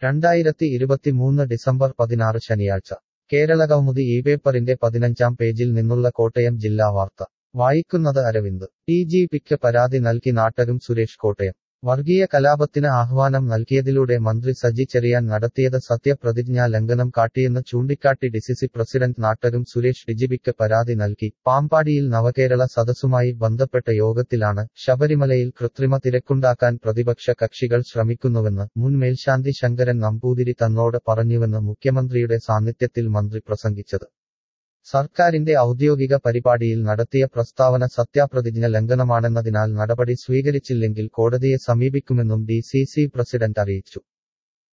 രണ്ടായിരത്തി ഇരുപത്തിമൂന്ന് ഡിസംബർ പതിനാറ് ശനിയാഴ്ച കേരളകൗമുദി ഈ പേപ്പറിന്റെ പതിനഞ്ചാം പേജിൽ നിന്നുള്ള കോട്ടയം ജില്ലാ വാർത്ത വായിക്കുന്നത് അരവിന്ദ് ടി ജി പിക്ക് പരാതി നൽകി നാട്ടരും സുരേഷ് കോട്ടയം വർഗീയ കലാപത്തിന് ആഹ്വാനം നൽകിയതിലൂടെ മന്ത്രി സജി ചെറിയാൻ നടത്തിയത് സത്യപ്രതിജ്ഞാ ലംഘനം കാട്ടിയെന്ന് ചൂണ്ടിക്കാട്ടി ഡിസിസി പ്രസിഡന്റ് നാട്ടരും സുരേഷ് ഡിജിപിക്ക് പരാതി നൽകി പാമ്പാടിയിൽ നവകേരള സദസ്സുമായി ബന്ധപ്പെട്ട യോഗത്തിലാണ് ശബരിമലയിൽ കൃത്രിമ തിരക്കുണ്ടാക്കാൻ പ്രതിപക്ഷ കക്ഷികൾ ശ്രമിക്കുന്നുവെന്ന് മുൻ മേൽശാന്തി ശങ്കരൻ നമ്പൂതിരി തന്നോട് പറഞ്ഞുവെന്ന് മുഖ്യമന്ത്രിയുടെ സാന്നിധ്യത്തിൽ മന്ത്രി പ്രസംഗിച്ചത് സർക്കാരിന്റെ ഔദ്യോഗിക പരിപാടിയിൽ നടത്തിയ പ്രസ്താവന സത്യാപ്രതിജ്ഞ ലംഘനമാണെന്നതിനാൽ നടപടി സ്വീകരിച്ചില്ലെങ്കിൽ കോടതിയെ സമീപിക്കുമെന്നും ഡി സി സി പ്രസിഡന്റ് അറിയിച്ചു